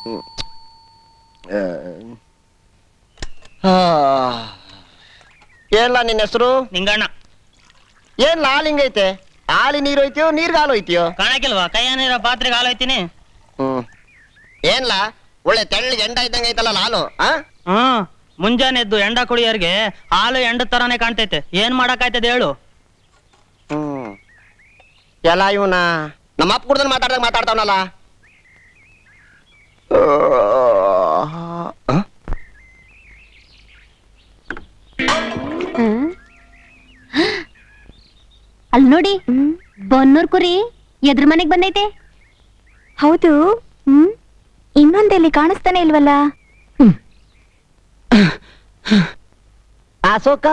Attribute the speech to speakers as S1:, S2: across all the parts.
S1: ಏನ್ಲ ನಿನ್ನ ಹೆಸರು
S2: ನಿಂಗಣ್ಣ
S1: ಏನ್ ಹಾಲು ಹಿಂಗೈತೆ ಹಾಲಿ ನೀರು ಹೋಯ್ತಿಯೋ ನೀರ್ಗೆ ಹಾಲು ಹೋಯ್ತಿಯೋ
S2: ಕಾಣಕಿಲ್ವಾ ಕೈಯ ನೀರ ಪಾತ್ರೆಗೆ ಹಾಲು ಹೋಯ್ತೀನಿ
S1: ಹ್ಮ್ ಏನ್ಲ ಒಳ್ಳೆ ತೆಳ್ಳಗೆ ಎಂಡ ಇದ್ದಂಗೆ ಐತಲ್ಲ ಹಾಲು ಆ
S2: ಹ್ಮ್ ಮುಂಜಾನೆ ಎದ್ದು ಎಂಡ ಕುಡಿಯೋರ್ಗೆ ಹಾಲು ಎಂಡ ತರಾನೇ ಕಾಣ್ತೈತೆ ಏನ್ ಮಾಡಕ್ಕಾಯ್ತದೆ ಹೇಳು
S1: ಹ್ಮ್ ಎಲ್ಲ ಇವನ ನಮ್ಮ ಅಪ್ಪ ಕುಡ್ದನ್ ಮಾತಾಡ್ದಾಗ ಮಾತಾಡ್ತಾವನಲ್ಲ
S3: ಅಲ್ಲಿ ನೋಡಿ ಬನ್ನೂರ್ ಕುರಿ ಎದ್ರ ಮನೆಗ್ ಬಂದೈತೆ
S4: ಹೌದು ಹ್ಮ್ ಇನ್ನೊಂದೆಲ್ಲಿ ಕಾಣಿಸ್ತಾನೆ ಇಲ್ವಲ್ಲ
S1: ಅಶೋಕ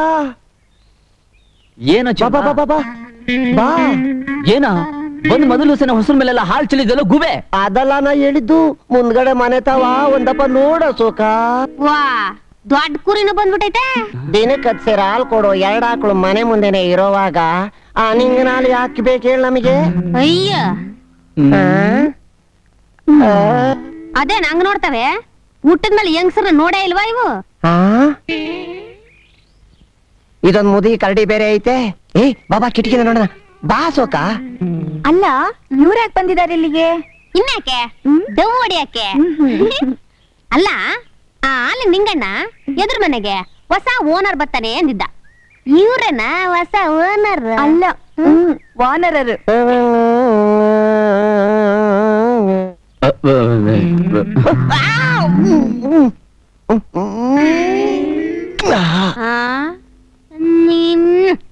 S5: ಏನೋ
S1: ಬಾ ಬಾ ಬಾ ಬಾ ಬಾ
S5: ಏನ ಬಂದ್ ಮೊದಲು ಸಲ ಹೊಸರ ಮೇಲೆಲ್ಲ ಹಾಲ್ ಚೆಲ್ಲಿದ್ದಲ್ಲ ಗುಬೆ
S1: ಅದಲ್ಲ ನಾ ಹೇಳಿದ್ದು ಮುಂದ್ಗಡೆ ಮನೆ ತಾವ ಒಂದಪ್ಪ ನೋಡ ಅಶೋಕ
S3: ವಾ ದೊಡ್ಡ ಕುರಿನೂ ಬಂದ್ಬಿಟ್ಟೈತೆ
S1: ದಿನಕ್ಕೆ ಹತ್ತು ಸೇರ ಹಾಲು ಕೊಡು ಎರಡು ಆಕಳು ಮನೆ ಮುಂದೆನೆ ಇರೋವಾಗ ಆ ನಿಂಗನ ಹಾಲು ಯಾಕೆ ಬೇಕು ಹೇಳಿ ನಮಗೆ
S3: ಅಯ್ಯ
S1: ಆ? ಆ?
S3: ಅದೇ ನಂಗ್ ನೋಡ್ತವೆ ಊಟದ್ಮೇಲೆ ಹೆಂಗ್ಸರ ನೋಡೇ ಇಲ್ವಾ ಇವು
S1: ಆ? ಇದೊಂದ್ ಮುದಿ ಕರಡಿ ಬೇರೆ ಐತೆ ಏ ಬಾಬಾ ಕಿಟಕಿನ ನೋಡೋಣ ಬಾ ಅಶೋಕ
S4: ಅಲ್ಲ ಇವ್ರು ಯಾಕೆ ಬಂದಿದ್ದಾರೆ ಇಲ್ಲಿಗೆ
S3: ಇನ್ಯಾಕೆ ದವ್ ಹೊಡಿಯಾಕೆ ಅಲ್ಲ ಆ ಅಲ್ಲಿ ನಿಂಗಣ್ಣ ಎದುರು ಮನೆಗೆ ಹೊಸ ಓನರ್ ಬರ್ತಾನೆ ಅಂದಿದ್ದ ಇವ್ರೇನ ಹೊಸ ಓನರ್
S4: ಅಲ್ಲ ವಾನರರು
S3: ನೀನ್